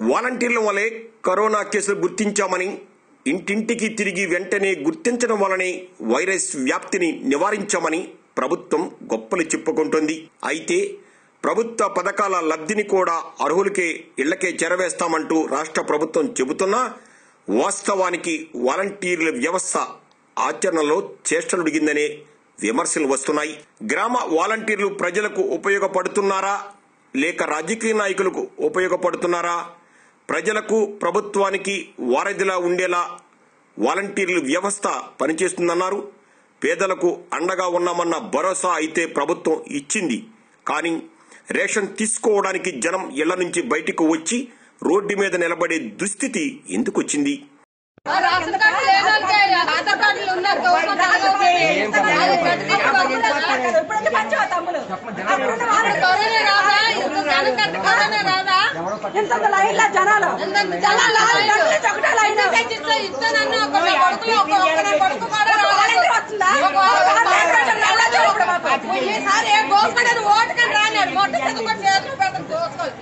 వాలంటీర్ల వల్లే కరోనా కేసులు గుర్తించామని ఇంటింటికి తిరిగి వెంటనే గుర్తించడం వల్లనే వైరస్ వ్యాప్తిని నివారించామని ప్రభుత్వం గొప్పలు చెప్పుకుంటోంది అయితే ప్రభుత్వ పథకాల లబ్ధిని కూడా అర్హులకే ఇళ్లకే చేరవేస్తామంటూ రాష్ట్ర ప్రభుత్వం చెబుతున్నా వాస్తవానికి వాలంటీర్ల వ్యవస్థ ఆచరణలో చేష్టలుడిగిందనే విమర్శలు వస్తున్నాయి గ్రామ వాలంటీర్లు ప్రజలకు ఉపయోగపడుతున్నారా లేక రాజకీయ నాయకులకు ఉపయోగపడుతున్నారా ప్రజలకు ప్రభుత్వానికి వారధిలా ఉండేలా వాలంటీర్ల వ్యవస్థ పనిచేస్తుందన్నారు పేదలకు అండగా ఉన్నామన్న భరోసా అయితే ప్రభుత్వం ఇచ్చింది కానీ రేషన్ తీసుకోవడానికి జనం ఇళ్ల నుంచి బయటకు వచ్చి రోడ్డు మీద నిలబడే దుస్థితి ఎందుకు వచ్చింది ఆ రేషన్ కార్డు లేని వాళ్ళకే ఆధార్ కార్డులు ఉన్నారు గవర్నమెంట్ వాళ్ళు ఎప్పుడైతే పంచావా తమ్ముడు అప్పుడున్న వాళ్ళు కరోనా రాదా ఇంత జనం కంటే కరోనా రాదా ఇంత లైన్ల జనాలు ఇంత జనాలు నాలుగు గంటల నుంచి ఒకటే లైన్ ఇస్తే ఇస్తానన్న ఒక నా కొడుకులు ఒక ఒక్క నా కొడుకు కూడా రాలేదు. వాలంటీర్ వస్తుందా? ఒక వాలంటీర్ వాలంటీర్ రాలేదు ఇప్పుడు మాకు. ఈసారి ఏ గోసుకునేది ఓటుకని రాలేడు మొట్ట చదువుకొని చేతులు పెడతాం దోసుకోవాలి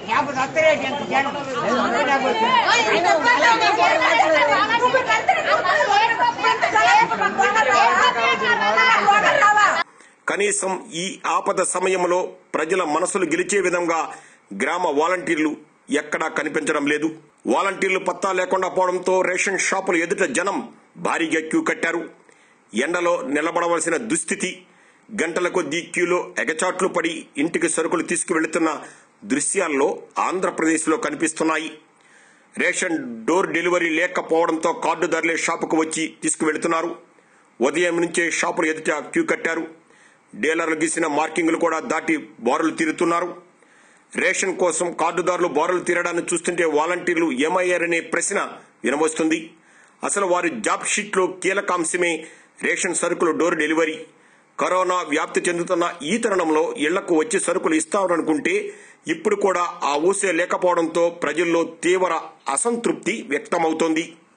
ఇప్పుడు వెళ్తే ఇంత జనాలు ఒకరు రావా కనీసం ఈ ఆపద సమయంలో ప్రజల మనసులు గెలిచే విధంగా గ్రామ వాలంటీర్లు ఎక్కడా కనిపించడం లేదు వాలంటీర్లు పత్తా లేకుండా పోవడంతో రేషన్ షాపుల ఎదుట జనం భారీగా క్యూ కట్టారు ఎండలో నిలబడవలసిన దుస్థితి గంటల కొద్దీ క్యూలో ఎగచాట్లు పడి ఇంటికి సరుకులు తీసుకువెళుతున్న దృశ్యాల్లో ఆంధ్రప్రదేశ్లో కనిపిస్తున్నాయి రేషన్ డోర్ డెలివరీ లేకపోవడంతో కార్డుదారులే షాపుకు వచ్చి తీసుకువెళుతున్నారు ఉదయం నుంచే షాపుల ఎదుట క్యూ కట్టారు డీలర్లు గీసిన మార్కింగ్లు కూడా దాటి బారులు తీరుతున్నారు రేషన్ కోసం కార్డుదారులు బారులు తీరడాన్ని చూస్తుంటే వాలంటీర్లు ఏమయ్యారనే ప్రశ్న వినవస్తుంది అసలు వారి జాబ్ షీట్లో కీలక అంశమే రేషన్ సరుకులు డోర్ డెలివరీ కరోనా వ్యాప్తి చెందుతున్న ఈ తరుణంలో ఇళ్లకు వచ్చి సరుకులు ఇస్తారనుకుంటే ఇప్పుడు కూడా ఆ ఊసే లేకపోవడంతో ప్రజల్లో తీవ్ర అసంతృప్తి వ్యక్తమవుతోంది